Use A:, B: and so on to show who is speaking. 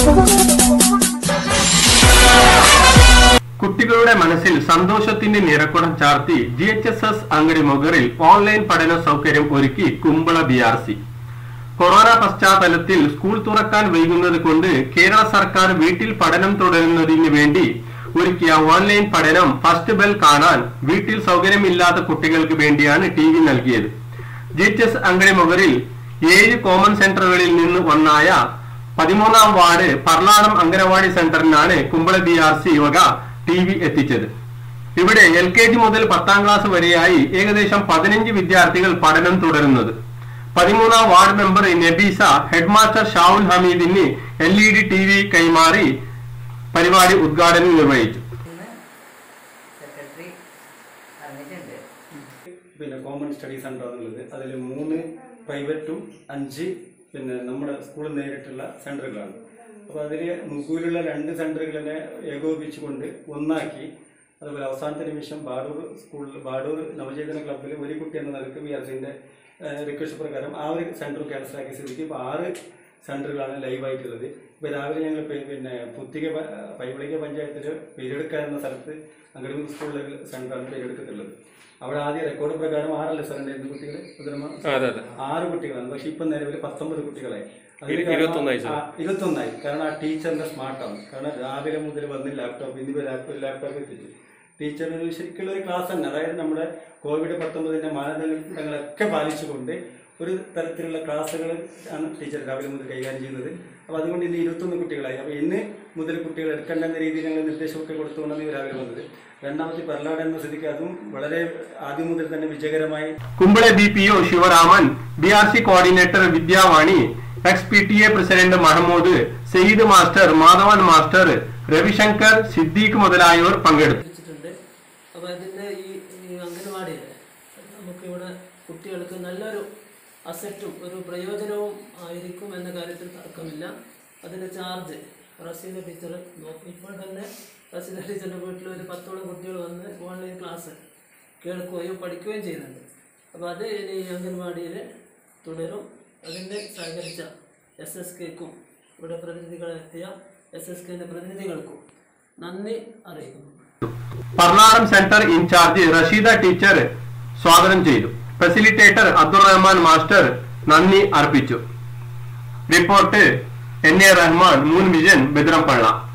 A: കുട്ടികളുടെ മനസ്സിൽ സന്തോഷത്തിന്റെ നിറക്കുടം ചാർത്തി ജി എച്ച് എസ് എസ് അങ്കടി മുകളിൽ ഓൺലൈൻ പഠന സൗകര്യം ഒരുക്കി Kumbla B R C corona പശ്ചാത്തലത്തിൽ സ്കൂൾ തുറക്കാൻ വൈകുന്നത് കൊണ്ട് കേരള സർക്കാർ വീട്ടിൽ പഠനം തുടരുന്നതിന് വേണ്ടി ഒരുക്കിയ ഓൺലൈൻ പഠനം ഫസ്റ്റ് ബെൽ കാണാൻ വീട്ടിൽ സൗകര്യമില്ലാത്ത കുട്ടികൾക്ക് വേണ്ടിയാണ് ടി വി നൽകിയത് ജി എച്ച് എസ് അങ്കടി മുകളിൽ ഏഴ് കോമൺ സെന്ററുകളിൽ നിന്ന് ഒന്നായ പതിമൂന്നാം വാർഡ് പർലാടം അംഗനവാടി സെന്ററിനാണ് കുമ്പള ബി ആർ സി വക ടി വി എത്തിച്ചത് ഇവിടെ എൽ കെ ജി മുതൽ പത്താം ക്ലാസ് വരെയായി ഏകദേശം പതിനഞ്ച് വിദ്യാർത്ഥികൾ പഠനം തുടരുന്നത് പതിമൂന്നാം വാർഡ് മെമ്പർ നബീസ ഹെഡ്മാസ്റ്റർ ഷാവുൽ ഹമീദിന് L E D T V കൈമാറി പരിപാടി ഉദ്ഘാടനം നിർവഹിച്ചു
B: സെക്രട്ടറി പറഞ്ഞിട്ടുണ്ട്
C: പിന്നെ കോമൺ സ്റ്റഡി സെൻ്റർ എന്നുള്ളത് അതിൽ മൂന്ന് പ്രൈവറ്റും അഞ്ച് പിന്നെ നമ്മുടെ സ്കൂളിൽ നേരിട്ടുള്ള സെൻ്ററുകളാണ് അപ്പോൾ അതിൽ മുക്കൂരിലുള്ള രണ്ട് സെൻ്ററുകളെ ഏകോപിപ്പിച്ചുകൊണ്ട് ഒന്നാക്കി അതുപോലെ അവസാനത്തെ നിമിഷം ബാഡൂർ സ്കൂളിൽ ബാഡൂർ നവചേതന ക്ലബ്ബിൽ ഒരു കുട്ടി എന്ന നിലക്ക് വി ആർ സിൻ്റെ റിക്വസ്റ്റ് പ്രകാരം ആ ഒരു സെൻറ്റർ ക്യാൻസലാക്കിയ സ്ഥിതിക്ക് ഇപ്പോൾ ആറ് സെൻറ്ററുകളാണ് ലൈവായിട്ടുള്ളത് ഇപ്പോൾ രാവിലെ ഞങ്ങൾ പെ- പിന്നെ പുത്തിക പ- പൈവിളിക പഞ്ചായത്തിൽ പെരിയെടുക്ക എന്ന സ്ഥലത്ത് അങ്കഡമി സ്കൂളിലെ സെൻ്ററാണ് പെരിയെടുക്കത്തുള്ളത് അവിടെ ആദ്യം റെക്കോർഡ് പ്രകാരം ആറല്ല സാർ ഉണ്ടായിരുന്നു കുട്ടികൾ ഉദരമ ആറ് കുട്ടികളാണ് പക്ഷെ ഇപ്പം നിലവിൽ പത്തൊമ്പത് കുട്ടികളായി അതിന് കാരണം- ആ, ഇരുപത്തൊന്നായി കാരണം ആ ടീച്ചറിന്റെ സ്മാർട്ടാണ് കാരണം രാവിലെ മുതൽ വന്ന് ലാപ്ടോപ്പ് ഇന്നിപ്പോ ലാപ്ടോപ്പ് ലാപ്ടോപ്പ് എത്തിച്ചു ടീച്ചർ ഒരു ശരിക്കുള്ള ഒരു ക്ലാസ് തന്നെ അതായത് നമ്മുടെ കോവിഡ് പത്തൊമ്പതിന്റെ മാനദണ്ഡങ്ങളൊക്കെ പാലിച്ചുകൊണ്ട് ഒരു തരത്തിലുള്ള ക്ലാസ്സുകൾ ആണ് ടീച്ചർ രാവിലെ മുതൽ കൈകാര്യം ചെയ്യുന്നത് അപ്പോൾ അതുകൊണ്ട് ഇന്ന് ഇരുപത്തൊന്ന് കുട്ടികളായി അപ്പോൾ ഇന്ന് മുതൽ കുട്ടികൾ എടുക്കേണ്ടെന്ന രീതിയിൽ ഞങ്ങൾ നിർദ്ദേശമൊക്കെ കൊടുത്തുകൊണ്ടാണ് ഇവർ രാവിലെ വന്നത് രണ്ടാമത്തെ പെർലാട് എന്ന സ്ഥിതിക്ക് അതും വളരെ ആദ്യം മുതൽ തന്നെ വിജയകരമായി
A: Kumble B P O Sivaraman B R C coordinator Vidyavani ex P T A president Mahmood Syed master Madhavan master Ravishankar Siddique മുതലായവർ പങ്കെടുത്തു
D: വെച്ചിട്ടുണ്ട് അപ്പോൾ ഇതിൻ്റെ ഈ ഈ അംഗനവാടിയിൽ നമുക്കിവിടെ കുട്ടികൾക്ക് നല്ലൊരു അസറ്റും ഒരു പ്രയോജനവും ആയിരിക്കും എന്ന കാര്യത്തിൽ തർക്കമില്ല അതിൻ്റെ ചാർജ് റസീദ ടീച്ചർ നോക്കി ഇപ്പോൾ തന്നെ റസീദ ടീച്ചറിൻ്റെ വീട്ടിൽ ഒരു പത്തോളം കുട്ടികൾ വന്ന് ഓൺലൈൻ ക്ലാസ് കേൾക്കുകയും പഠിക്കുകയും ചെയ്യുന്നുണ്ട് അപ്പോൾ അത് ഇനി അംഗൻവാടിയിൽ തുടരും അതിൻ്റെ സഹകരിച്ച എസ് എസ് കെക്കും ഇവിടെ പ്രതിനിധികളെത്തിയ എസ് എസ് കെൻ്റെ പ്രതിനിധികൾക്കും നന്ദി അറിയിക്കുന്നു
A: Parnadam centre incharge Rasheeda teacher സ്വാഗതം ചെയ്തു ഫെസിലിറ്റേറ്റർ അബ്ദുൾ റഹ്മാൻ മാസ്റ്റർ നന്ദി അർപ്പിച്ചു റിപ്പോർട്ട് എൻ എ റഹ്മാൻ മൂൻ വിജൻ ബെദ്രംപള്ള